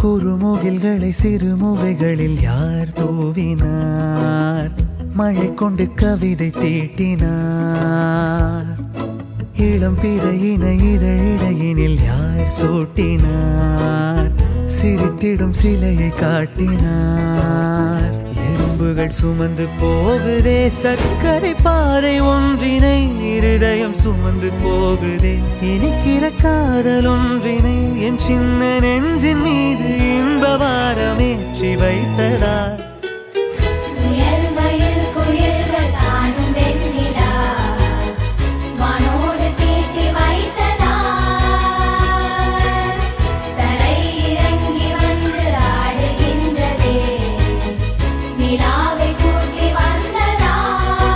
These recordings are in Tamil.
குறுமுகில்களை சிறுமுகைகளில் யார் தூவினார் மழை கொண்டு கவிதை தீட்டினார் இளம் பிறையின இதழிடையினில் யார் சூட்டினார் சிரித்திடும் சிலையை காட்டினார் எறும்புகள் சுமந்து போகுதே சர்க்கரை பாறை ஒன்றினை இருதயம் சுமந்து போகுதே இனிக்கிற காதல் ஒன்றினை என் சின்ன நெஞ்சின் மீது இன்ப வாரமேற்றி வைத்ததார் முயல் மயில் குயில்கள் தானும் வெண்ணிலா வானோடு தீட்டி வைத்ததார் தரை இறங்கி வந்து ஆடுகின்றதே நிலாவை கூட்டி வந்ததார்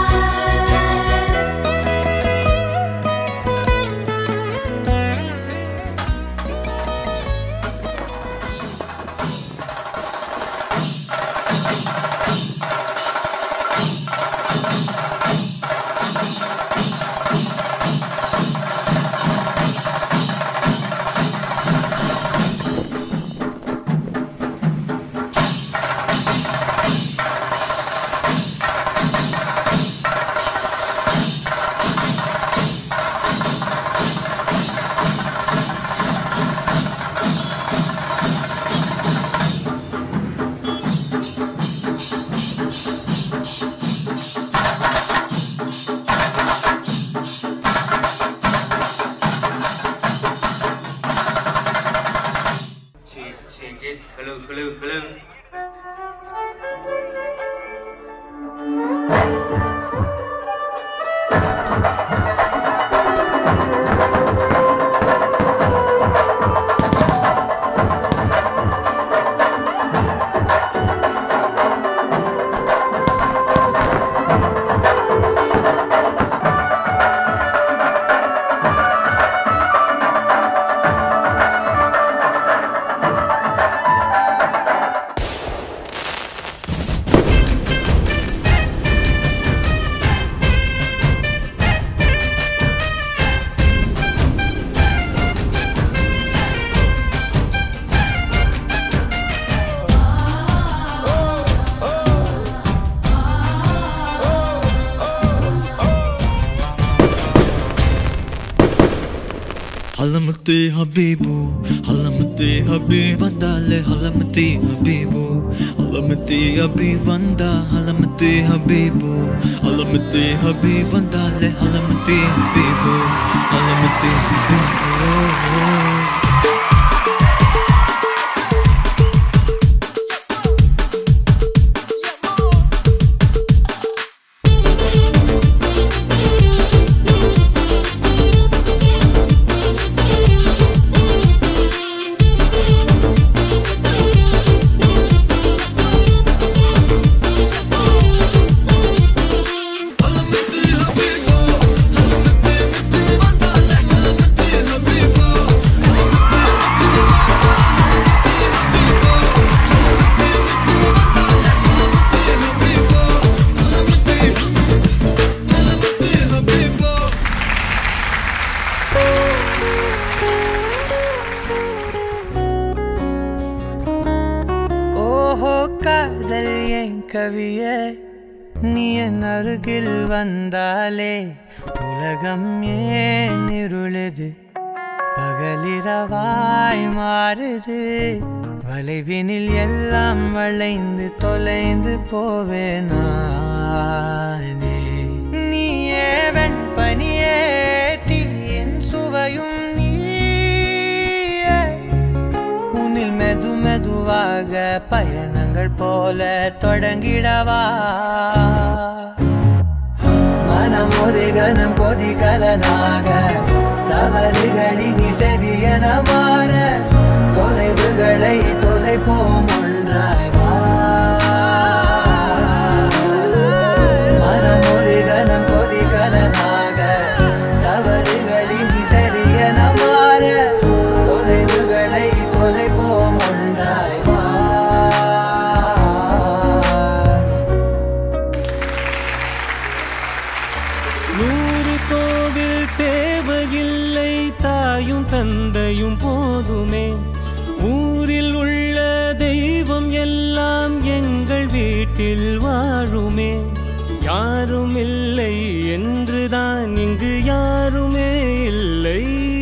Change, changes. Hello, hello, hello. Halamati Habibu, Halamati Habib Vandale, Halamati Habibu, Halamati Habib Vanda, Halamati Habibu, Halamati Habib Vandale, Halamati Habibu, Halamati Habibu. ஓஹோ காதல் என் கவியே நீ என் அருகில் வந்தாலே உலகம் ஏன் இருளுது பகலிரவாய் மாறுது வளைவினில் எல்லாம் வளைந்து தொலைந்து போவேனானே நீயே வெண்பனியே தீயின் சுவையும் நீயே உன்னில் மெது மெதுவாக பயணங்கள் போல தொடங்கிடவா மனம் ஒரு கணம் கொதிகலனாக தவறுகளின் இசையன மாற தொலைவுகளை தொலைப்போம் ஒன்றாய் வா. மனம் ஒரு கணம் கொதிகலனாக தவறுகளின் இசையன மாற தொலைவுகளை தொலைப்போம் ஒன்றாய் வா நூறு கோவில் தேவையில்லை தாயும் தந்தையும் போதுமே ஊரில் உள்ள வீட்டில் வாழுமே யாரும் இல்லை என்றுதான் இங்கு யாருமே இல்லை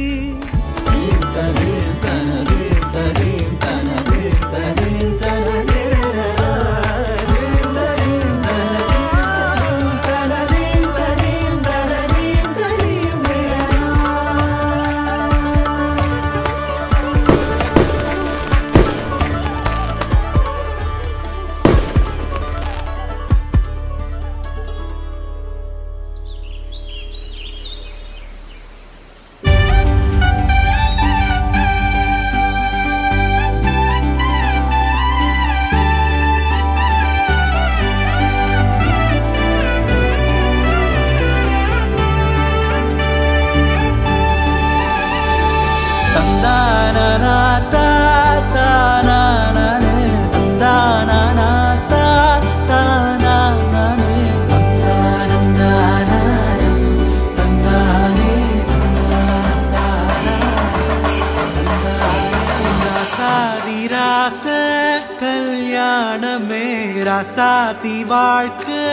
ராச கல்யாணமே ராசாதி வாழ்க்கை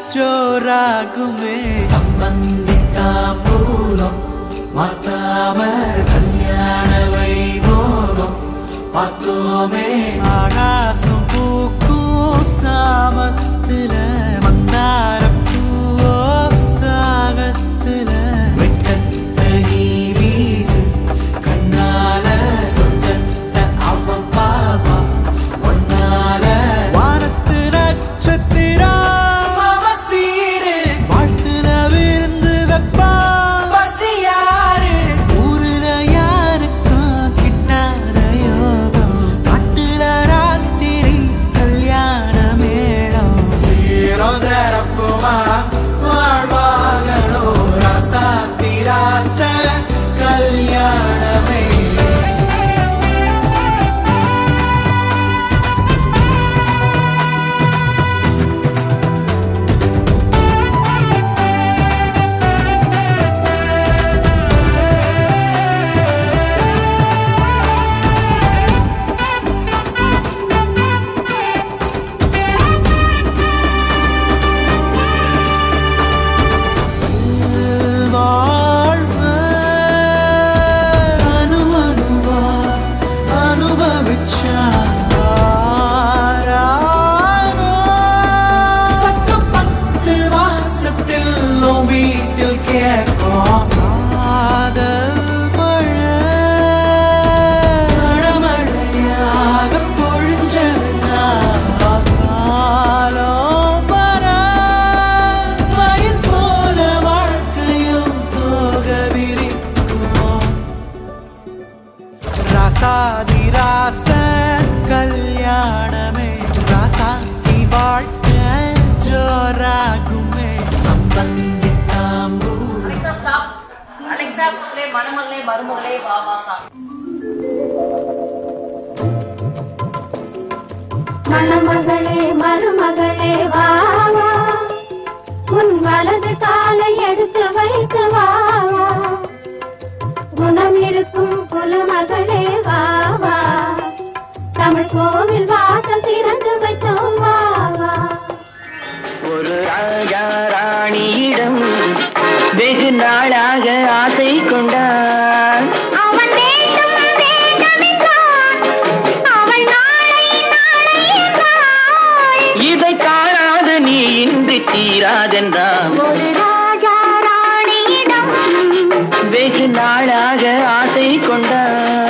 ஜோராகுமே சம்பந்திக்கா பூரம் மாத்தாம கல்யாண வைபோகம் பார்த்தோமே ஆகாசம் பூக்கும் சாமத்துல மந்தார பூவோ தாகத்துல வெட்கத்தை நீ வீசு கண்ணால சொந்தத்தை அவன் பாபா ஒன்னால வானத்து நட்சத்திரம் அவசீரு வாழ்த்துல விருந்து வெப்பா பசியாரு ஊருல யாருக்கும் கிட்டான யோகம் காட்டுல ராத்திரி கல்யாண மேளம் சீரம் சிறப்புமா வாழ்வாகனோ ரசாத்தி ராச கல்யாணமே வாழ்வு அணு அணுவா அனுபவிச்சாரோ சத்தம் பத்து மாசத்தில் உன் வீட்டில் கேட்கும் காதல் மழை மழமழையாக பொழிஞ்சதுன்னா காலம் வர மயில் போல வாழ்க்கையும் தோக விரிக்கும் ராசாதி ராச கல்யாணமே ராசாதி வாழ்க்கை ஜோராகுமே சம்பந்தித்தாம்பூ அலெக்சா ஸ்டாப் அலெக்சா ப்ளே மணமகளே மருமகளே வா வா சாங் மணமகளே மருமகளே வா வா உன் வலது காலை எடுத்து வைத்து வா வா குணம் இருக்கும் குலமகளே வா வா தமிழ் கோவில் வாசல் திறந்து வைத்தோம் வா வா ஒரு ராஜா ராணியிடம் வெகு நாளாக ஆசை கொண்டான் அவன் வேண்டும் வேண்டும் என்றான் அவள் நாளை நாளை என்றாள் இதை காணாத நீ இன்றி தீராதென்றான் ஒரு ராஜா ராணியிடம் வெகு நாளாக ஆசை கொண்டான்